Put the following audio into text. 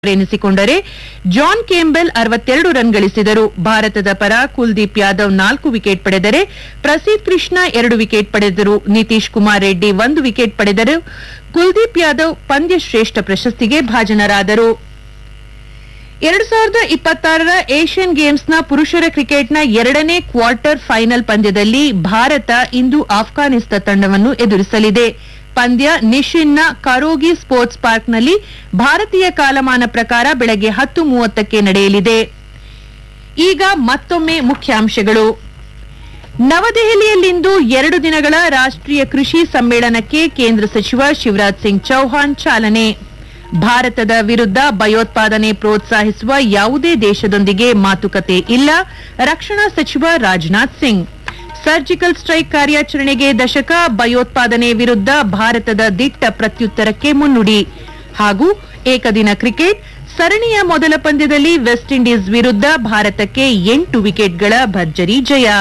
ಎನಿಸಿಕೊಂಡರೆ John ಕೇಂಬೆಲ್ ಅರವತ್ತೆರಡು run ಗಳಿಸಿದರು ಭಾರತದ ಪರ ಕುಲ್ದೀಪ್ ಯಾದವ್ ನಾಲ್ಕು ವಿಕೆಟ್ ಪಡೆದರೆ ಪ್ರಸೀದ್ ಕೃಷ್ಣ ಎರಡು ವಿಕೆಟ್ ಪಡೆದರು ನಿತೀಶ್ ಕುಮಾರ್ ರೆಡ್ಡಿ ಒಂದು ವಿಕೆಟ್ ಪಡೆದರು ಕುಲ್ದೀಪ್ ಯಾದವ್ ಪಂದ್ಯ ಶ್ರೇಷ್ಠ ಪ್ರಶಸ್ತಿಗೆ ಭಾಜನರಾದರು ಎರಡು ಸಾವಿರದ ಇಪ್ಪತ್ತಾರರ ಏಷ್ಯನ್ ಗೇಮ್ಸ್ನ ಪುರುಷರ ಕ್ರಿಕೆಟ್ನ ಎರಡನೇ ಕ್ವಾರ್ಟರ್ ಫೈನಲ್ ಪಂದ್ಯದಲ್ಲಿ ಭಾರತ ಇಂದು ಆಫ್ಘಾನಿಸ್ತಾನ ತಂಡವನ್ನು ಎದುರಿಸಲಿದೆ ಪಂದ್ಯ ನಿಶಿನ್ನ ಕರೋಗಿ ಸ್ಪೋರ್ಟ್ಸ್ ಪಾರ್ಕ್ನಲ್ಲಿ ಭಾರತೀಯ ಕಾಲಮಾನ ಪ್ರಕಾರ ಬೆಳಗ್ಗೆ ಹತ್ತು ಮೂವತ್ತಕ್ಕೆ ನಡೆಯಲಿದೆ ಈಗ ಮತ್ತೊಮ್ಮೆ ಮುಖ್ಯಾಂಶಗಳು ನವದೆಹಲಿಯಲ್ಲಿಂದು ಎರಡು ದಿನಗಳ ರಾಷ್ಟ್ರೀಯ ಕೃಷಿ ಸಮ್ಮೇಳನಕ್ಕೆ ಕೇಂದ್ರ ಸಚಿವ ಶಿವರಾಜ್ ಸಿಂಗ್ ಚೌಹಾಣ್ ಚಾಲನೆ ಭಾರತದ ವಿರುದ್ಧ ಭಯೋತ್ಪಾದನೆ ಪ್ರೋತ್ಸಾಹಿಸುವ ಯಾವುದೇ ದೇಶದೊಂದಿಗೆ ಮಾತುಕತೆ ಇಲ್ಲ ರಕ್ಷಣಾ ಸಚಿವ ರಾಜನಾಥ್ ಸಿಂಗ್ ಸರ್ಜಿಕಲ್ ಸ್ಟ್ರೈಕ್ ಕಾರ್ಯಾಚರಣೆಗೆ ದಶಕ ಭಯೋತ್ಪಾದನೆ ವಿರುದ್ಧ ಭಾರತದ ದಿಟ್ಟ ಪ್ರತ್ಯುತ್ತರಕ್ಕೆ ಮುನ್ನುಡಿ ಹಾಗೂ ಏಕದಿನ ಕ್ರಿಕೆಟ್ ಸರಣಿಯ ಮೊದಲ ಪಂದ್ಯದಲ್ಲಿ ವೆಸ್ಟ್ ಇಂಡೀಸ್ ವಿರುದ್ಧ ಭಾರತಕ್ಕೆ ಎಂಟು ವಿಕೆಟ್ಗಳ ಭರ್ಜರಿ ಜಯ